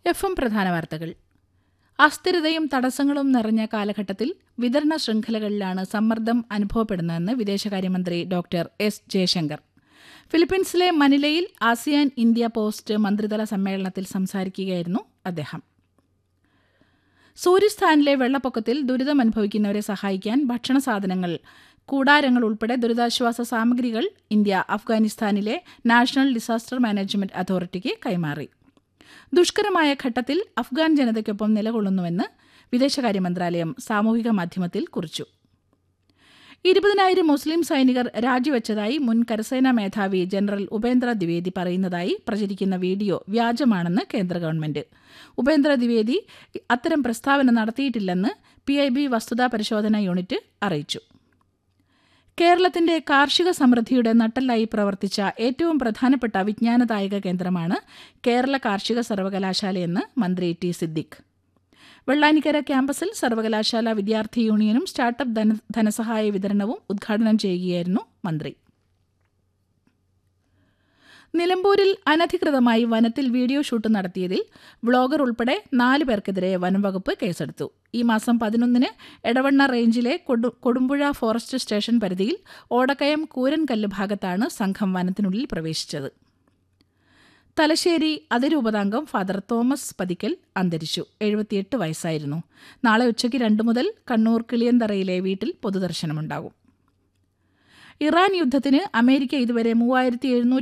F M പ്രധാന വാർത്തകൾ അസ്ഥിരതയും തടസ്സങ്ങളും നിറഞ്ഞ കാലഘട്ടത്തിൽ വിതരണ ശൃംഖലകളിലാണ് സമ്മർദ്ദം അനുഭവപ്പെടുന്നതെന്ന് വിദേശകാര്യമന്ത്രി ഡോക്ടർ എസ് ജയശങ്കർ ഫിലിപ്പീൻസിലെ മനിലയിൽ ആസിയാൻ ഇന്ത്യ പോസ്റ്റ് മന്ത്രിതല സമ്മേളനത്തിൽ സംസാരിക്കുകയായിരുന്നു അദ്ദേഹം സൂര്യസ്ഥാനിലെ വെള്ളപ്പൊക്കത്തിൽ ദുരിതമനുഭവിക്കുന്നവരെ സഹായിക്കാൻ ഭക്ഷണ സാധനങ്ങൾ കൂടാരങ്ങൾ ഉൾപ്പെടെ ദുരിതാശ്വാസ സാമഗ്രികൾ ഇന്ത്യ അഫ്ഗാനിസ്ഥാനിലെ നാഷണൽ ഡിസാസ്റ്റർ മാനേജ്മെന്റ് അതോറിറ്റിക്ക് കൈമാറി ദുഷ്കരമായ ഘട്ടത്തിൽ അഫ്ഗാൻ ജനതയ്ക്കൊപ്പം നിലകൊള്ളുന്നുവെന്ന് വിദേശകാര്യ മന്ത്രാലയം സാമൂഹിക മാധ്യമത്തിൽ കുറിച്ചു ഇരുപതിനായിരം മുസ്ലിം സൈനികർ രാജിവെച്ചതായി മുൻ കരസേനാ മേധാവി ജനറൽ ഉപേന്ദ്ര ദ്വിവേദി പറയുന്നതായി പ്രചരിക്കുന്ന വീഡിയോ വ്യാജമാണെന്ന് കേന്ദ്ര ഗവൺമെന്റ് ഉപേന്ദ്ര ദ്വിവേദി അത്തരം പ്രസ്താവന നടത്തിയിട്ടില്ലെന്ന് പി ഐ ബി വസ്തുതാ പരിശോധന യൂണിറ്റ് അറിയിച്ചു കേരളത്തിന്റെ കാർഷിക സമൃദ്ധിയുടെ നട്ടെല്ലായി പ്രവർത്തിച്ച ഏറ്റവും പ്രധാനപ്പെട്ട വിജ്ഞാനദായക കേന്ദ്രമാണ് കേരള കാർഷിക സർവകലാശാലയെന്ന് മന്ത്രി ടി സിദ്ദിഖ് വെള്ളാനിക്കര ക്യാമ്പസിൽ സർവകലാശാല വിദ്യാർത്ഥി യൂണിയനും സ്റ്റാർട്ടപ്പ് ധന ധനസഹായ വിതരണവും ഉദ്ഘാടനം ചെയ്യുകയായിരുന്നു മന്ത്രി നിലമ്പൂരിൽ അനധികൃതമായി വനത്തിൽ വീഡിയോ ഷൂട്ട് നടത്തിയതിൽ വ്ളോഗർ ഉൾപ്പെടെ നാല് പേർക്കെതിരെ വനംവകുപ്പ് കേസെടുത്തു ഈ മാസം പതിനൊന്നിന് എടവണ്ണ റേഞ്ചിലെ കൊടു കൊടുമ്പുഴ ഫോറസ്റ്റ് സ്റ്റേഷൻ പരിധിയിൽ ഓടക്കയം കൂരൻകല്ല് ഭാഗത്താണ് സംഘം വനത്തിനുള്ളിൽ പ്രവേശിച്ചത് തലശ്ശേരി അതിരൂപതാംഗം ഫാദർ തോമസ് പതിക്കൽ അന്തരിച്ചു എഴുപത്തിയെട്ട് വയസ്സായിരുന്നു നാളെ ഉച്ചയ്ക്ക് രണ്ട് മുതൽ കണ്ണൂർ കിളിയന്തറയിലെ വീട്ടിൽ പൊതുദർശനമുണ്ടാകും ഇറാൻ യുദ്ധത്തിന് അമേരിക്ക ഇതുവരെ മൂവായിരത്തി